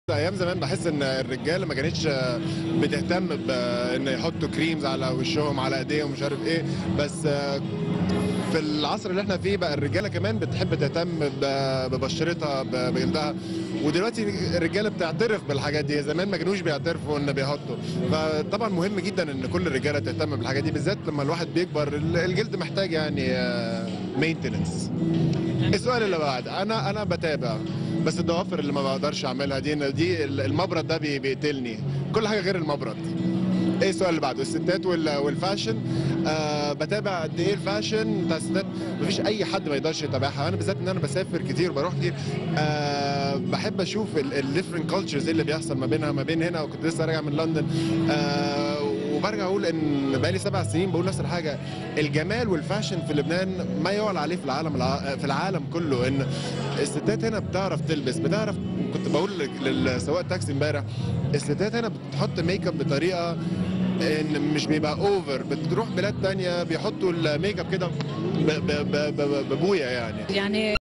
ايام زمان بحس ان الرجاله ما كانتش بتهتم بان يحطوا كريمز على وشهم على ايديهم مش عارف ايه بس في العصر اللي احنا فيه بقى الرجاله كمان بتحب تهتم ب- ببشرتها ب- بجلدها ودلوقتي الرجاله بتعترف بالحاجات دي زمان ما كانوش بيعترفوا ان بيحطوا فطبعا مهم جدا ان كل الرجاله تهتم بالحاجات دي بالذات لما الواحد بيكبر الجلد محتاج يعني مينتننس السؤال اللي بعد انا انا بتابع بس الضوافر اللي ما بقدرش اعملها دي إن دي المبرد ده بي- بيقتلني كل حاجه غير المبرد ايه السؤال اللي بعده الستات وال- والفاشن آه بتابع قد ايه الفاشن بتاع الستات مفيش اي حد ما يقدرش يتابعها انا بالذات ان انا بسافر كتير وبروح كتير آه بحب اشوف الديفرنت كولتشرز ايه اللي بيحصل ما بينها ما بين هنا وكنت لسه راجع من لندن آه وبرجع اقول ان بقالي سبع سنين بقول نفس الحاجه الجمال والفاشن في لبنان ما يعلى عليه في العالم الع- في العالم كله ان الستات هنا بتعرف تلبس بتعرف كنت بقول للسواق تاكسي امبارح الستات هنا بتحط ميك اب بطريقه ان مش بيبقى اوفر بتروح بلاد تانية بيحطوا الميك اب كده ب- ب- ب- ب- ببويا يعني يعني